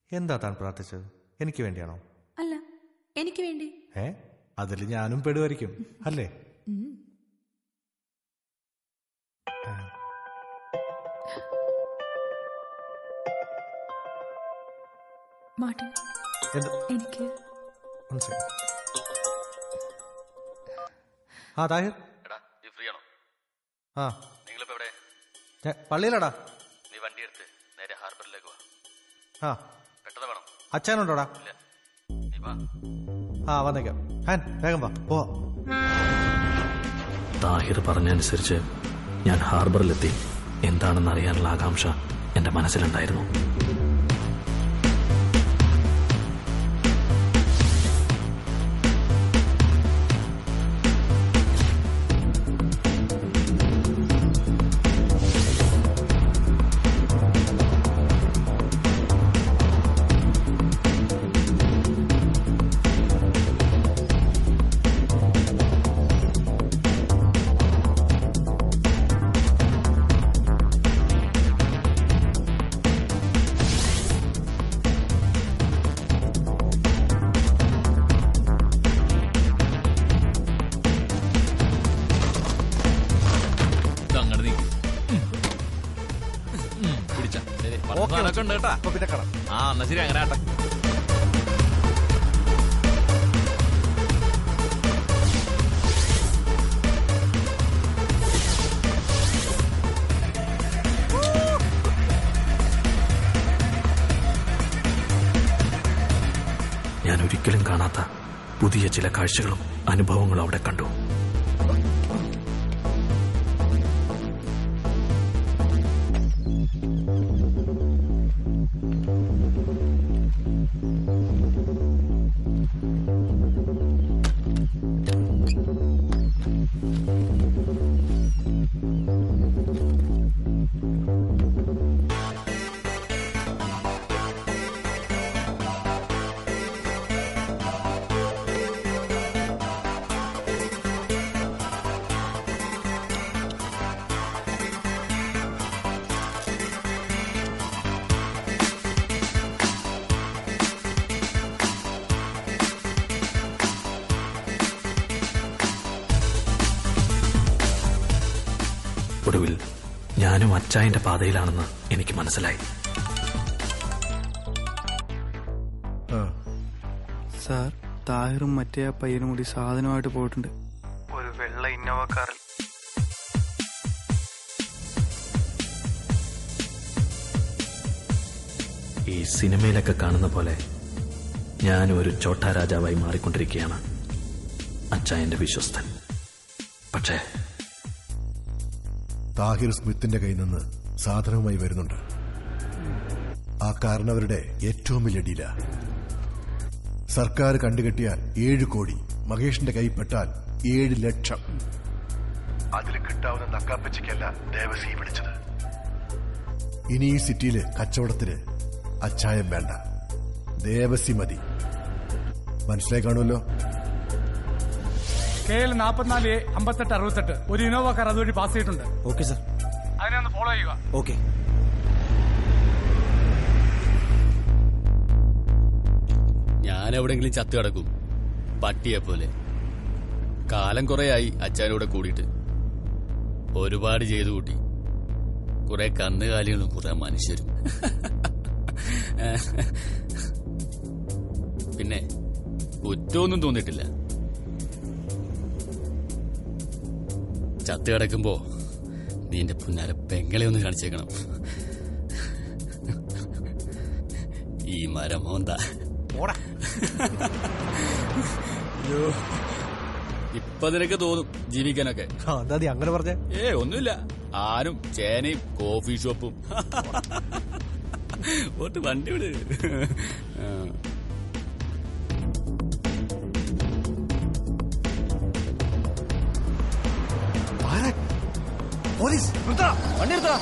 എന്താ താൻ പ്രാർത്ഥിച്ചത് എനിക്ക് വേണ്ടിയാണോ അല്ല എനിക്ക് വേണ്ടി ഏ അതിൽ ഞാനും പെടുമായിരിക്കും അല്ലേ ഉം. മാർട്ടിൻ എന്ത് എനിക്ക് ഒന്ന് second. ആ താഹിർ എടാ നീ ഫ്രീ ആണോ ആ നിങ്ങളിപ്പോ എവിടെ ഞാൻ പള്ളിയിലടാ നീ വണ്ടി എടുത്ത് നേരെ ഹാർബറിലേക്ക് വാ ആ പെട്ടെന്ന് വേണം അച്ഛനുണ്ടോടാ ഇല്ല നീ വാ ആ വന്നേക്കാം ഹാൻ വേഗം വാ പോവാ താഹിർ പറഞ്ഞനുസരിച്ച് ഞാൻ ഹാർബറിലെത്തി എന്താണെന്ന് അറിയാനുള്ള ആകാംക്ഷ എന്റെ മനസ്സിലുണ്ടായിരുന്നു അങ്ങനെ നീ പിടിച്ച ഉണ്ട് കേട്ടാ അപ്പൊ പിന്നെ കാണാം ആ എന്നാ ശരി അങ്ങനെ ആട്ടെ ഞാൻ ഒരിക്കലും കാണാത്ത പുതിയ ചില കാഴ്ചകളും അനുഭവങ്ങളും അവിടെ കണ്ടു ഒടുവിൽ ഞാനും അച്ചായന്റെ പാതയിലാണെന്ന് എനിക്ക് മനസ്സിലായി സാർ താഹിറും മറ്റേ ആ പയ്യനും കൂടി സാധനമായിട്ട് പോയിട്ടുണ്ട് ഒരു വെള്ള ഇന്നോവ കാറിൽ ഈ സിനിമയിലൊക്കെ കാണുന്ന പോലെ ഞാനും ഒരു ചോട്ടാ രാജാവായി മാറിക്കൊണ്ടിരിക്കുകയാണ് അച്ചായന്റെ വിശ്വസ്തൻ പക്ഷേ താഹിർ സ്മിത്തിന്റെ കയ്യിൽ നിന്ന് സാധനവുമായി വരുന്നുണ്ട് ആ കാരണവരുടെ ഏറ്റവും വലിയ ഡീല സർക്കാർ കണ്ടുകെട്ടിയാൽ ഏഴ് കോടി മഹേഷിന്റെ കൈ പെട്ടാൽ ഏഴ് ലക്ഷം അതിൽ കിട്ടാവുന്ന നക്കാപ്പച്ചയ്ക്കല്ല ദേവസി പിടിച്ചത് ഇനി ഈ സിറ്റിയില് കച്ചവടത്തിന് അച്ചായം വേണ്ട ദേവസി മതി മനസ്സിലായി കാണുമല്ലോ കെ എൽ നാൽപ്പത്തിനാല് എ അമ്പത്തെട്ട് അറുപത്തെട്ട് ഒരു ഇന്നോവ കാർ അതുവഴി പാസ് ചെയ്തിട്ടുണ്ട് ഓക്കെ സാർ അതിനെ ഒന്ന് ഫോളോ ചെയ്യുക ഓക്കെ ഞാൻ എവിടെങ്കിലും ചത്തു കിടക്കും പട്ടിയെ പോലെ കാലം കുറെയായി അച്ഛനൂടെ കൂടിയിട്ട് ഒരുപാട് ചെയ്തു കൂട്ടി കുറെ കന്നുകാലികളും കുറെ മനുഷ്യരും പിന്നെ കുറ്റമൊന്നും തോന്നിയിട്ടില്ല ചത്തു കിടക്കുമ്പോ നിന്റെ പുന്നാര പെങ്ങളെ ഒന്ന് കാണിച്ചേക്കണം ഈ മരം മോന്താ ഓടാ അയ്യോ ഇപ്പൊ നിനക്ക് തോന്നും ജീവിക്കാനൊക്കെ ആ എന്താ നീ അങ്ങനെ പറഞ്ഞേ ഏ ഒന്നുമില്ല ആരും ചേനയും കോഫി ഷോപ്പും ഓട്ട് വണ്ടി വിട് ആ. പോലീസ് വണ്ടി എടുത്തോ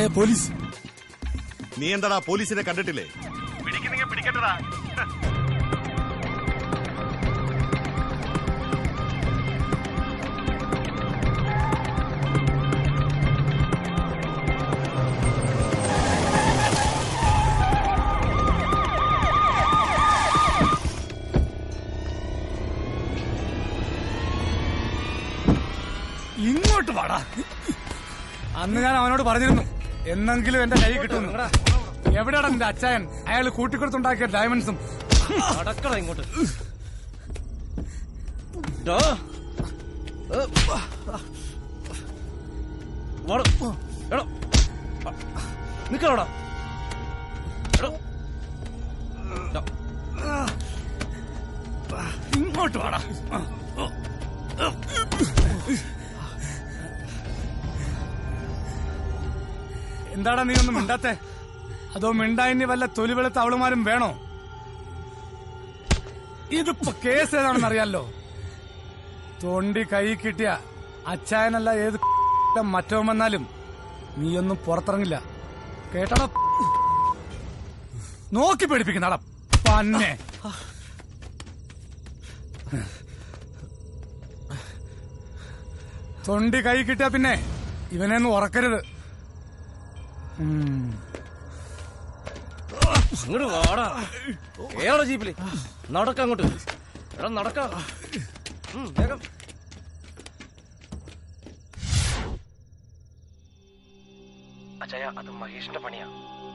അച്ചായ പോലീസ് നീ എന്താടാ പോലീസിനെ കണ്ടിട്ടില്ലേ പിടിക്കുന്നെങ്കിൽ പിടിക്കട്ടടാ ഇങ്ങോട്ട് വാടാ അന്ന് ഞാൻ അവനോട് പറഞ്ഞിരുന്നു എന്നെങ്കിലും എന്റെ കൈ കിട്ടുന്നു എവിടെയാണ് എന്റെ അച്ചായൻ അയാൾ കൂട്ടിക്കൊടുത്തുണ്ടാക്കിയ ഡയമണ്ട്സും നടക്കണ ഇങ്ങോട്ട് നിക്കണോടാ ഇങ്ങോട്ട് വാടാ എന്താടാ നീ ഒന്നും മിണ്ടാത്തെ അതോ മിണ്ടായിനി വല്ല തൊലിവെളുത്ത അവളുമാരും വേണോ ഇതിപ്പോ കേസ് ഏതാണെന്ന് അറിയാലോ തൊണ്ടി കൈ കിട്ടിയ അച്ചായനല്ല ഏത് മറ്റോ വന്നാലും നീയൊന്നും പുറത്തിറങ്ങില്ല കേട്ടടാ നോക്കി പേടിപ്പിക്കുന്നടാ പന്നെ തൊണ്ടി കൈ കിട്ടിയ പിന്നെ ഇവനെ ഒന്നും ഉറക്കരുത് ഉം. അങ്ങോട്ട് വാടാ ഏറെ ജീപ്പില് നടക്ക അങ്ങോട്ട് എടാ നടക്ക ഉം, വേഗം അച്ഛായ അത് മഹേഷിന്റെ പണിയാ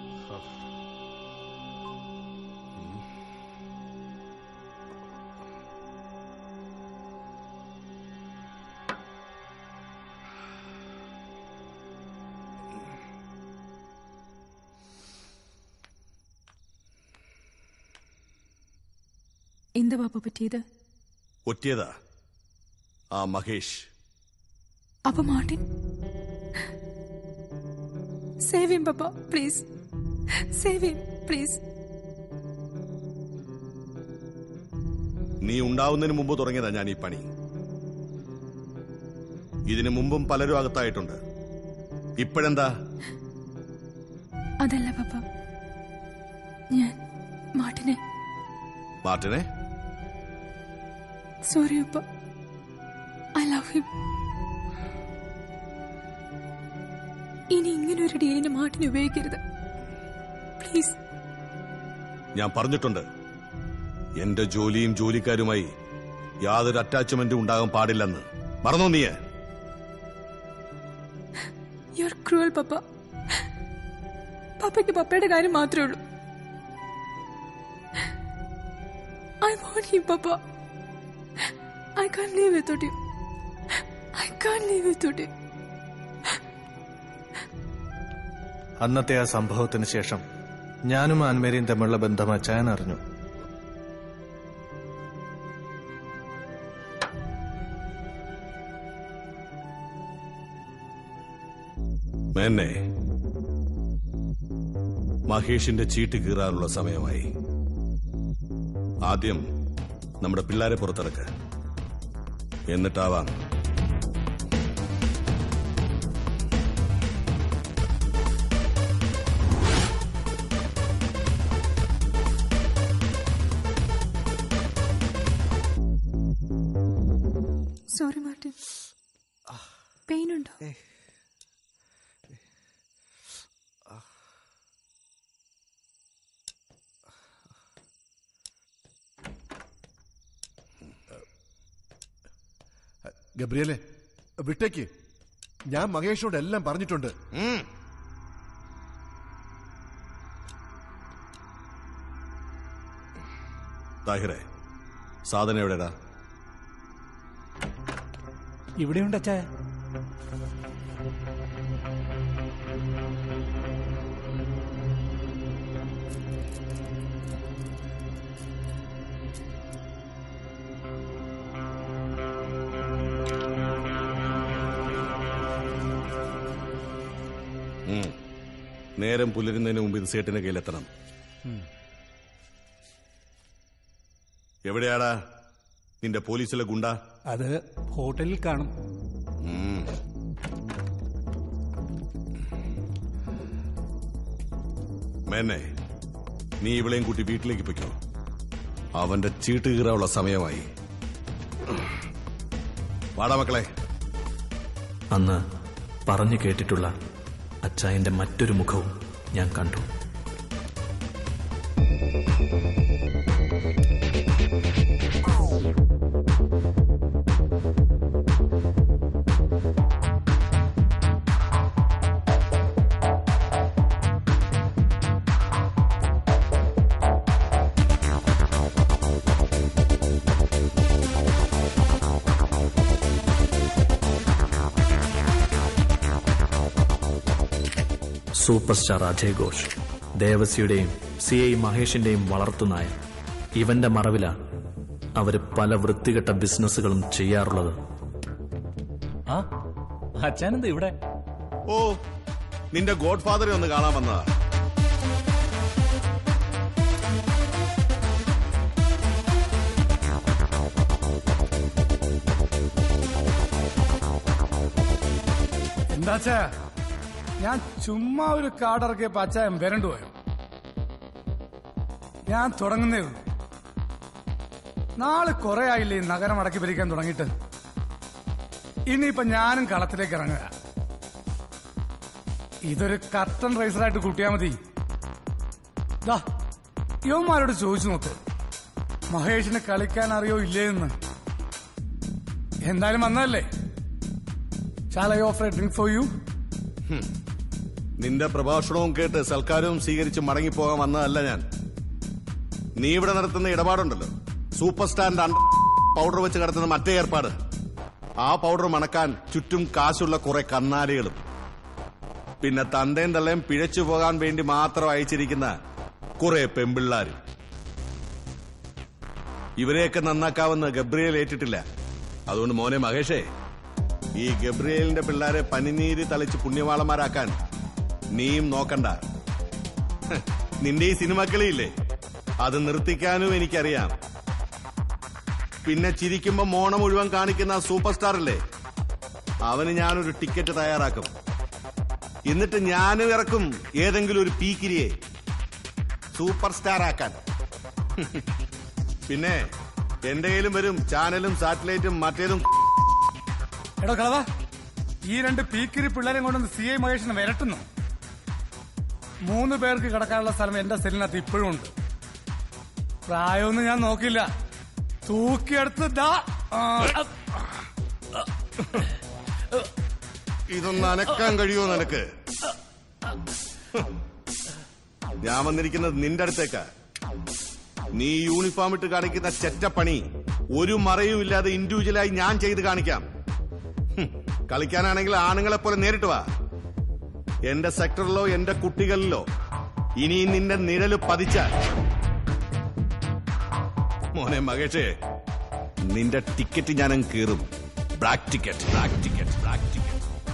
എന്താ പാപ്പ പറ്റിയത് ഒറ്റിയതാ ആ മഹേഷ് അപ്പൊ മാർട്ടിൻ സേവ് ഹിം പപ്പ പ്ലീസ് സേവ് ഹിം പ്ലീസ് നീ ഉണ്ടാവുന്നതിന് മുമ്പ് തുടങ്ങിയതാ ഞാൻ ഈ പണി ഇതിനു മുമ്പും പലരും അകത്തായിട്ടുണ്ട് ഇപ്പോഴെന്താ അതല്ല പപ്പ ഞാൻ മാർട്ടിനെ മാർട്ടിനെ സോറി അപ്പ ഐ ലവ് ഹിം ഇനി ഇങ്ങനെ ഒരു ഡീലിന് മാർട്ടിനെ ഉപയോഗിക്കരുത് പ്ലീസ് ഞാൻ പറഞ്ഞിട്ടുണ്ട് എന്റെ ജോലിയും ജോലിക്കാരുമായി യാതൊരു അറ്റാച്ച്മെന്റും ഉണ്ടാകാൻ പാടില്ലെന്ന് മറന്നോ നീയെ യു ആർ ക്രൂവൽ പപ്പ പപ്പയ്ക്ക് പപ്പയുടെ കാര്യം മാത്രമേ ഉള്ളൂ ഐ വോണ്ട് ഹിം പപ്പ I can leave without you I can leave without you അന്നത്തെ ആ സംഭവത്തിന് ശേഷം ഞാനും ആൻമേരിയും തമ്മിലുള്ള ബന്ധം അച്ചായൻ അറിഞ്ഞു മേന്നെ മഹേഷിന്റെ ചീട്ട് കീറാനുള്ള സമയമായി ആദ്യം നമ്മുടെ പിള്ളാരെ പുറത്തിറക്ക് എന്നിട്ടാവാം സോറി മാർട്ടിൻ പെയിൻ ഉണ്ടോ ഗബ്രിയലെ വിട്ടേക്ക് ഞാൻ മഹേഷിനോട് എല്ലാം പറഞ്ഞിട്ടുണ്ട് താഹിറെ സാധനം എവിടെടാ ഇവിടെയുണ്ട് അച്ചായ ഉം. നേരം പുലരുന്നതിന് മുമ്പ് ഇത് സേട്ടിന്റെ കയ്യിലെത്തണം എവിടെയാടാ നിന്റെ പോലീസിലെ ഗുണ്ട അത് ഹോട്ടലിൽ കാണും ഉം. മോനെന്നെ നീ ഇവളെയും കൂട്ടി വീട്ടിലേക്ക് പൊയ്ക്കോ അവന്റെ ചീട്ട് കീറാനുള്ള സമയമായി വാടാ മക്കളെ അന്ന് പറഞ്ഞു കേട്ടിട്ടുള്ള അച്ചായന്റെ മറ്റൊരു മുഖവും ഞാൻ കണ്ടു സൂപ്പർ സ്റ്റാർ അജയ് ഘോഷ് ദേവസിയുടെയും സി ഐ മഹേഷിന്റെയും വളർത്തുനായ ഇവന്റെ മറവില അവര് പല വൃത്തികെട്ട ബിസിനസ്സുകളും ചെയ്യാറുള്ളത് ആ അച്ഛനെന്താ ഇവിടെ ഓ നിന്റെ ഗോഡ് ഫാദറെ ഒന്ന് കാണാൻ വന്നതാ എന്താച്ചാ ഞാൻ ചുമ്മാ ഒരു കാർഡ് ഇറക്കിയപ്പോ അച്ചായൻ വരണ്ടു പോയോ ഞാൻ തുടങ്ങുന്നേ ഉള്ളൂ നാളെ കുറെ ആയില്ലേ ഈ നഗരം അടക്കി ഭരിക്കാൻ തുടങ്ങിയിട്ട് ഇനിയിപ്പൊ ഞാനും കളത്തിലേക്ക് ഇറങ്ങുക ഇതൊരു കർട്ടൻ റൈസറായിട്ട് കൂട്ടിയാ മതി ദാ യുവന്മാരോട് ചോദിച്ചു നോക്ക് മഹേഷിന് കളിക്കാൻ അറിയോ ഇല്ലേ എന്ന് എന്തായാലും വന്നതല്ലേ shall I offer a drink for you നിന്റെ പ്രഭാഷണവും കേട്ട് സൽക്കാരവും സ്വീകരിച്ച് മടങ്ങിപ്പോകാൻ വന്നതല്ല ഞാൻ നീ ഇവിടെ നടത്തുന്ന ഇടപാടുണ്ടല്ലോ സൂപ്പർ സ്റ്റാറിന്റെ അണ്ട പൗഡർ വെച്ച് കിടത്തുന്ന മറ്റേ ഏർപ്പാട് ആ പൗഡർ മണക്കാൻ ചുറ്റും കാശുള്ള കുറെ കന്നാലികളും പിന്നെ തന്തയും തള്ളയും പിഴച്ചു പോകാൻ വേണ്ടി മാത്രം അയച്ചിരിക്കുന്ന കുറെ പെമ്പിള്ളാര് ഇവരെയൊക്കെ നന്നാക്കാവുന്ന ഗബ്രിയേൽ ഏറ്റിട്ടില്ല അതുകൊണ്ട് മോനെ മഹേഷേ ഈ ഗബ്രിയേലിന്റെ പിള്ളാരെ പനിനീര് തളിച്ച് പുണ്യവാളന്മാരാക്കാൻ നീയും നോക്കണ്ട ഹ്, നിന്റെ ഈ സിനിമക്കളിയില്ലേ അത് നിർത്തിക്കാനും എനിക്കറിയാം പിന്നെ ചിരിക്കുമ്പോ മോണ മുഴുവൻ കാണിക്കുന്ന ആ സൂപ്പർ സ്റ്റാർ അല്ലേ അവന് ഞാനൊരു ടിക്കറ്റ് തയ്യാറാക്കും എന്നിട്ട് ഞാനും ഇറക്കും ഏതെങ്കിലും ഒരു പീക്കിരിയെ സൂപ്പർ സ്റ്റാർ ആക്കാൻ പിന്നെ എന്റെ കയ്യിലും വരും ചാനലും സാറ്റലൈറ്റും മറ്റേതും എടോ കളവ ഈ രണ്ട് പീക്കിരി പിള്ളേരെ കൊണ്ടൊന്ന് സി ഐ മഹേഷിനെ വിരട്ടുന്നു മൂന്ന് പേർക്ക് കിടക്കാനുള്ള സ്ഥലം എന്റെ സെല്ലിനകത്ത് ഇപ്പോഴും ഉണ്ട് പ്രായമൊന്നും ഞാൻ നോക്കില്ല തൂക്കിയെടുത്ത് ദാ ആ, ഇതൊന്ന് അനക്കാൻ കഴിയുമോ നിനക്ക് ഞാൻ വന്നിരിക്കുന്നത് നിന്റെ അടുത്തേക്കാ നീ യൂണിഫോം ഇട്ട് കാണിക്കുന്ന ചെറ്റപ്പണി ഒരു മറയും ഇല്ലാതെ ഇൻഡിവിജ്വലായി ഞാൻ ചെയ്ത് കാണിക്കാം ഹും, കളിക്കാനാണെങ്കിൽ ആണുങ്ങളെ പോലെ നേരിട്ട് വാ എന്റെ സെക്ടറിലോ എന്റെ കുട്ടികളിലോ ഇനി നിന്റെ നിഴല് പതിച്ചാൽ മോനെ മകേഷേ നിന്റെ ടിക്കറ്റ് ഞാനങ്ങ് കീറും black ticket black ticket black ticket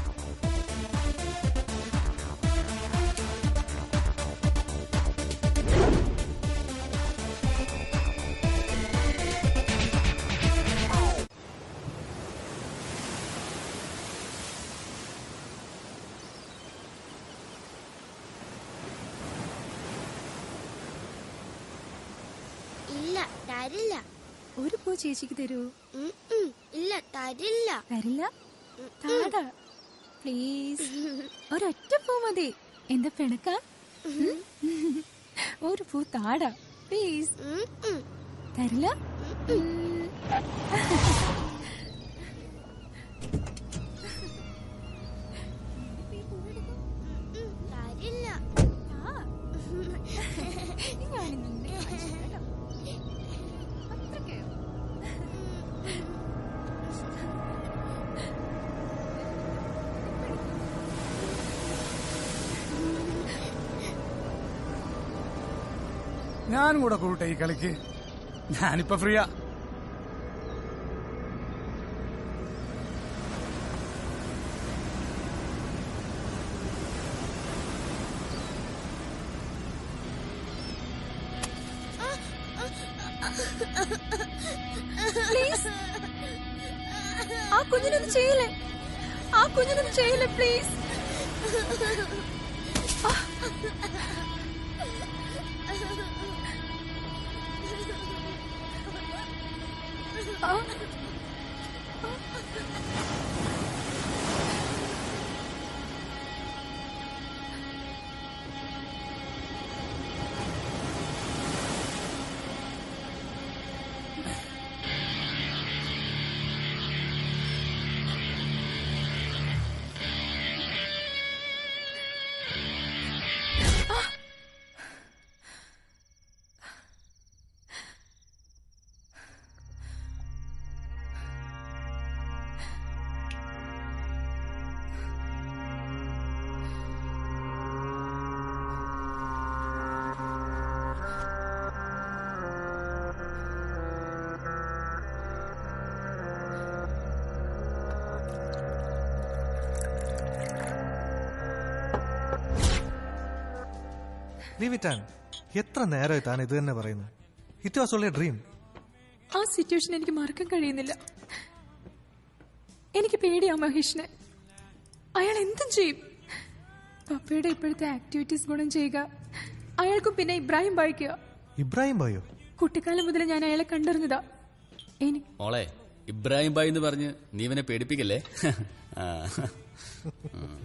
ഇല്ല തരില്ല ഒരു പൂ ചേച്ചിക്ക് തരൂ ഉം, ഉം, ഇല്ല തരില്ല തരില്ല താടാ പ്ലീസ് ഒരൊറ്റ പൂ മതി എന്താ പിണക്ക ഒരു പൂ താടാ പ്ലീസ് ഉം, ഉം. തരില്ല ഉം. ഉം, തരില്ല താ. ഞാൻ നിന്നെ കാണിച്ചു തരാം. അത്രയ്ക്ക്. ഞാനും കൂടെ കൂട്ടെ ഈ കളിക്ക് ഞാനിപ്പോ ഫ്രീയാ പ്ലീസ് ആ കുഞ്ഞിനൊന്നും ചെയ്യില്ലേ ആ കുഞ്ഞിനൊന്നും ചെയ്യില്ലേ പ്ലീസ് ലീവ് ഇറ്റ് ആൻ എത്ര നേരമായി താൻ ഇത് തന്നെ പറയുന്നു ഇറ്റ് വാസ് ഓൺലി ഡ്രീം ആ സിറ്റുവേഷൻ എനിക്ക് മറക്കാൻ കഴിയുന്നില്ല എനിക്ക് പേടിയാ മഹേഷിനെ അയാൾ എന്തും ചെയ്യും പപ്പയുടെ ഇപ്പോഴത്തെ ആക്ടിവിറ്റീസ് ഗുണം ചെയ്യുക അയാൾക്കും പിന്നെ ഇബ്രാഹിം വായിക്കുക ഇബ്രാഹിം ബായോ കുട്ടിക്കാലം മുതൽ ഞാൻ അയാളെ കണ്ടിരുന്നതാ ഇനി മോളെ ഇബ്രാഹിം ബായ് എന്ന് പറഞ്ഞ് നീ ഇവനെ പേടിപ്പിക്കല്ലേ ആ. ഉം.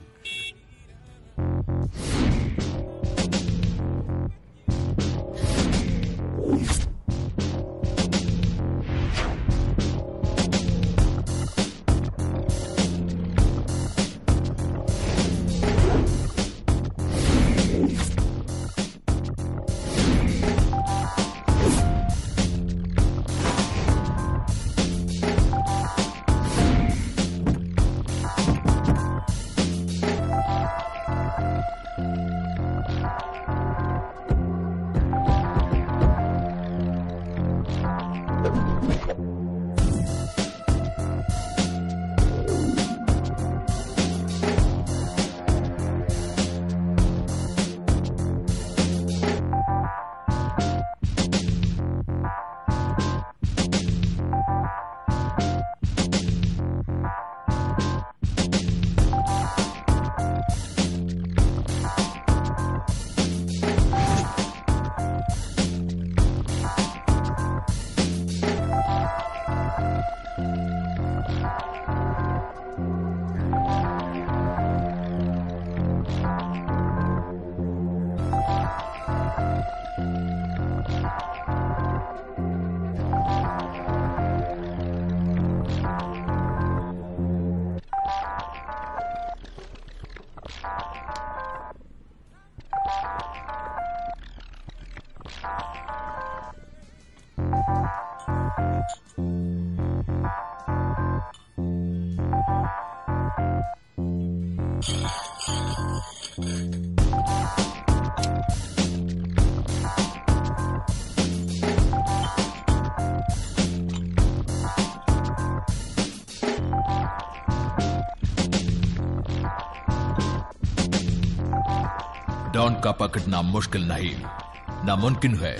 डॉन का पकड़ना मुश्किल नहीं नामुमकिन है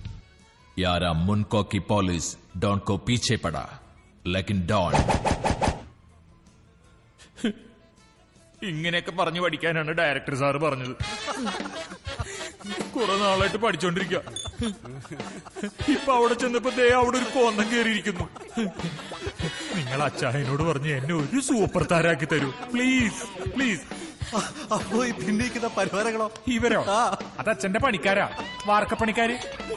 यारा मुनको की पुलिस डॉन को पीछे पड़ा लेकिन डॉन ഇങ്ങനെയൊക്കെ പറഞ്ഞു പഠിക്കാനാണ് ഡയറക്ടർ സാറ് പറഞ്ഞത് കുറെ നാളായിട്ട് പഠിച്ചോണ്ടിരിക്കുക ഇപ്പൊ അവിടെ ചെന്നപ്പോ ദേ അവിടെ ഒരു കോന്തം കയറിയിരിക്കുന്നു നിങ്ങൾ അച്ചായനോട് പറഞ്ഞ് എന്നെ ഒരു സൂപ്പർ താരാക്കി തരൂ പ്ലീസ് പ്ലീസ് അപ്പോ ഈ പിന്നിക്കുന്ന പരിവാരങ്ങളോ ഇവരോ അത് അച്ഛന്റെ പണിക്കാരാ വാർക്കപ്പണിക്കാര്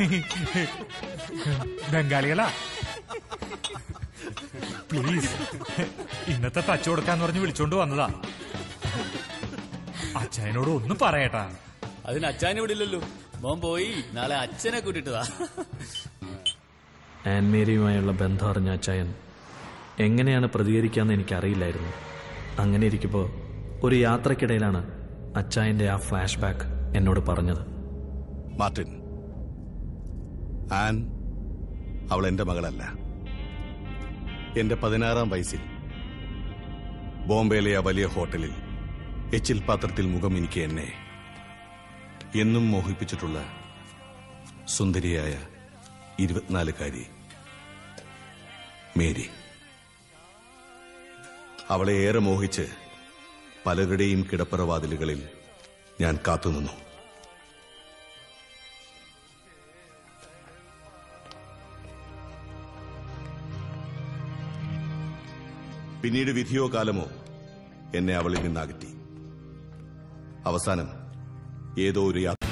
ബംഗാളികളാ പ്ലീസ് ഇന്നത്തെ തച്ചു കൊടുക്കാന്ന് പറഞ്ഞ് വിളിച്ചോണ്ട് വന്നതാ അച്ഛനോട് ഒന്നും പറയട്ടാ അതിന് അച്ഛനെ ഇവിടെ ഇല്ലല്ലോ മോൻ പോയി നാളെ അച്ഛനെ കൂട്ടിട്ടതാ ആൻമേരിയുമായുള്ള ബന്ധം അറിഞ്ഞ അച്ചായൻ എങ്ങനെയാണ് പ്രതികരിക്കാന്ന് എനിക്കറിയില്ലായിരുന്നു അങ്ങനെ ഇരിക്കുമ്പോൾ ഒരു യാത്രക്കിടയിലാണ് അച്ചായന്റെ ആ ഫ്ലാഷ് ബാക്ക് എന്നോട് പറഞ്ഞത് മാർട്ടിൻ ആൻ അവൾ എന്റെ മകളല്ല എന്റെ പതിനാറാം വയസ്സിൽ ബോംബെയിലെ ആ വലിയ ഹോട്ടലിൽ എച്ചിൽ പാത്രത്തിൽ മുഖം എനിക്ക് എന്നെ എന്നും മോഹിപ്പിച്ചിട്ടുള്ള സുന്ദരിയായ ഇരുപത്തിനാലുകാരി മേരി അവളെ ഏറെ മോഹിച്ച് പലരുടെയും കിടപ്പറവാതിലുകളിൽ ഞാൻ കാത്തുനിന്നു പിന്നീട് വിധിയോ കാലമോ എന്നെ അവളിൽ നിന്നകറ്റി അവസാനം ഏതോ ഒരു യാത്ര